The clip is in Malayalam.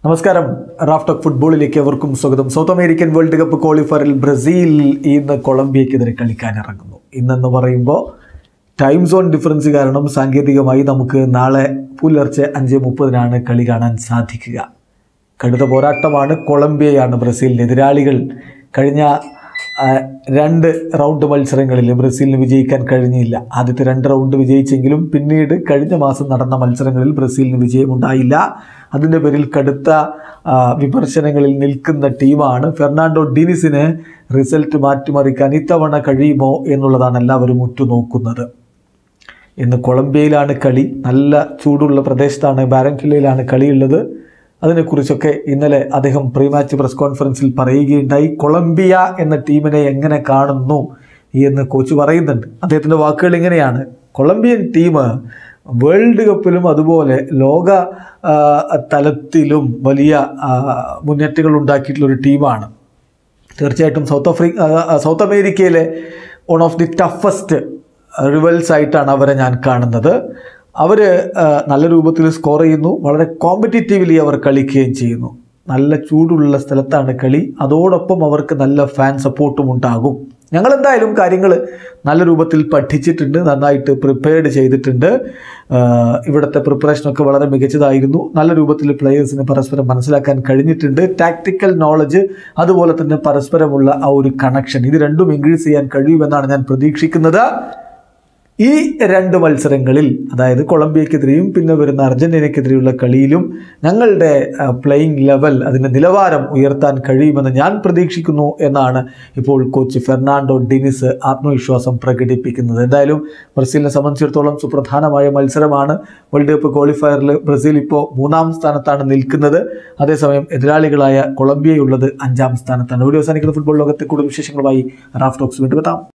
നമസ്കാരം റാഫ്റ്റോക്ക് ഫുട്ബോളിലേക്ക് അവർക്കും സ്വാഗതം സൗത്ത് അമേരിക്കൻ വേൾഡ് കപ്പ് ക്വാളിഫയറിൽ ബ്രസീൽ ഇന്ന് കൊളംബിയക്കെതിരെ കളിക്കാൻ ഇറങ്ങുന്നു ഇന്നെന്ന് പറയുമ്പോൾ ടൈം സോൺ ഡിഫറൻസ് കാരണം സാങ്കേതികമായി നമുക്ക് നാളെ പുലർച്ചെ അഞ്ച് മുപ്പതിനാണ് കളി കാണാൻ സാധിക്കുക കടുത്ത പോരാട്ടമാണ് കൊളംബിയയാണ് ബ്രസീലിൻ്റെ എതിരാളികൾ കഴിഞ്ഞ ആ, രണ്ട് റൗണ്ട് മത്സരങ്ങളിൽ ബ്രസീലിന് വിജയിക്കാൻ കഴിഞ്ഞില്ല ആദ്യത്തെ രണ്ട് റൗണ്ട് വിജയിച്ചെങ്കിലും പിന്നീട് കഴിഞ്ഞ മാസം നടന്ന മത്സരങ്ങളിൽ ബ്രസീലിന് വിജയമുണ്ടായില്ല അതിൻ്റെ പേരിൽ കടുത്ത ആ, വിമർശനങ്ങളിൽ നിൽക്കുന്ന ടീമാണ് ഫെർണാണ്ടോ ഡിനിസിന് റിസൾട്ട് മാറ്റിമറിക്കാൻ ഇത്തവണ കഴിയുമോ എന്നുള്ളതാണ് എല്ലാവരും ഉറ്റുനോക്കുന്നത് ഇന്ന് കൊളംബിയയിലാണ് കളി നല്ല ചൂടുള്ള പ്രദേശത്താണ് ബാരൻകില്ലയിലാണ് കളിയുള്ളത് അതിനെക്കുറിച്ചൊക്കെ ഇന്നലെ അദ്ദേഹം പ്രീ മാച്ച് പ്രസ് കോൺഫറൻസിൽ പറയുകയുണ്ടായി കൊളംബിയ എന്ന ടീമിനെ എങ്ങനെ കാണുന്നു എന്ന് കോച്ച് പറയുന്നുണ്ട് അദ്ദേഹത്തിൻ്റെ വാക്കുകൾ ഇങ്ങനെയാണ് കൊളംബിയൻ ടീം വേൾഡ് കപ്പിലും അതുപോലെ ലോക ആ, തലത്തിലും വലിയ ആ, മുന്നേറ്റങ്ങൾ ഉണ്ടാക്കിയിട്ടുള്ള ഒരു ടീമാണ് തീർച്ചയായിട്ടും സൗത്ത് ആഫ്രിക്ക സൗത്ത് അമേരിക്കയിലെ one of the toughest rivals ആയിട്ടാണ് അവരെ ഞാൻ കാണുന്നത് അവർ നല്ല രൂപത്തിൽ സ്കോർ ചെയ്യുന്നു വളരെ കോമ്പറ്റീറ്റീവ്ലി അവർ കളിക്കുകയും ചെയ്യുന്നു നല്ല ചൂടുള്ള സ്ഥലത്താണ് കളി അതോടൊപ്പം അവർക്ക് നല്ല ഫാൻ സപ്പോർട്ടും ഉണ്ടാകും ഞങ്ങൾ എന്തായാലും കാര്യങ്ങൾ നല്ല രൂപത്തിൽ പഠിച്ചിട്ടുണ്ട് നന്നായിട്ട് പ്രിപ്പയർഡ് ചെയ്തിട്ടുണ്ട് ആഹ് ഇവിടുത്തെ പ്രിപ്പറേഷനൊക്കെ വളരെ മികച്ചതായിരുന്നു നല്ല രൂപത്തിൽ പ്ലെയേഴ്സിന് പരസ്പരം മനസ്സിലാക്കാൻ കഴിഞ്ഞിട്ടുണ്ട് ടാക്ടിക്കൽ നോളജ് അതുപോലെ തന്നെ പരസ്പരമുള്ള ആ ഒരു കണക്ഷൻ ഇത് രണ്ടും ഇൻക്രീസ് ചെയ്യാൻ കഴിയുമെന്നാണ് ഞാൻ പ്രതീക്ഷിക്കുന്നത് ഈ രണ്ട് മത്സരങ്ങളിൽ അതായത് കൊളംബിയക്കെതിരെയും പിന്നെ വരുന്ന അർജന്റീനയ്ക്കെതിരെയുള്ള കളിയിലും ഞങ്ങളുടെ പ്ലേയിങ് ലെവൽ അതിൻ്റെ നിലവാരം ഉയർത്താൻ കഴിയുമെന്ന് ഞാൻ പ്രതീക്ഷിക്കുന്നു എന്നാണ് ഇപ്പോൾ കോച്ച് ഫെർണാണ്ടോ ഡിനിസ് ആത്മവിശ്വാസം പ്രകടിപ്പിക്കുന്നത് എന്തായാലും ബ്രസീലിനെ സംബന്ധിച്ചിടത്തോളം സുപ്രധാനമായ മത്സരമാണ് വേൾഡ് കപ്പ് ക്വാളിഫയറിൽ ബ്രസീൽ ഇപ്പോൾ മൂന്നാം സ്ഥാനത്താണ് നിൽക്കുന്നത് അതേസമയം എതിരാളികളായ കൊളംബിയയുള്ളത് അഞ്ചാം സ്ഥാനത്താണ് വീഡിയോ അവസാനിക്കുന്ന ഫുട്ബോൾ ലോകത്തെ കൂടുതൽ വിശേഷങ്ങളുമായി റാഫ് ടോക്സ് വീണ്ടും എത്താം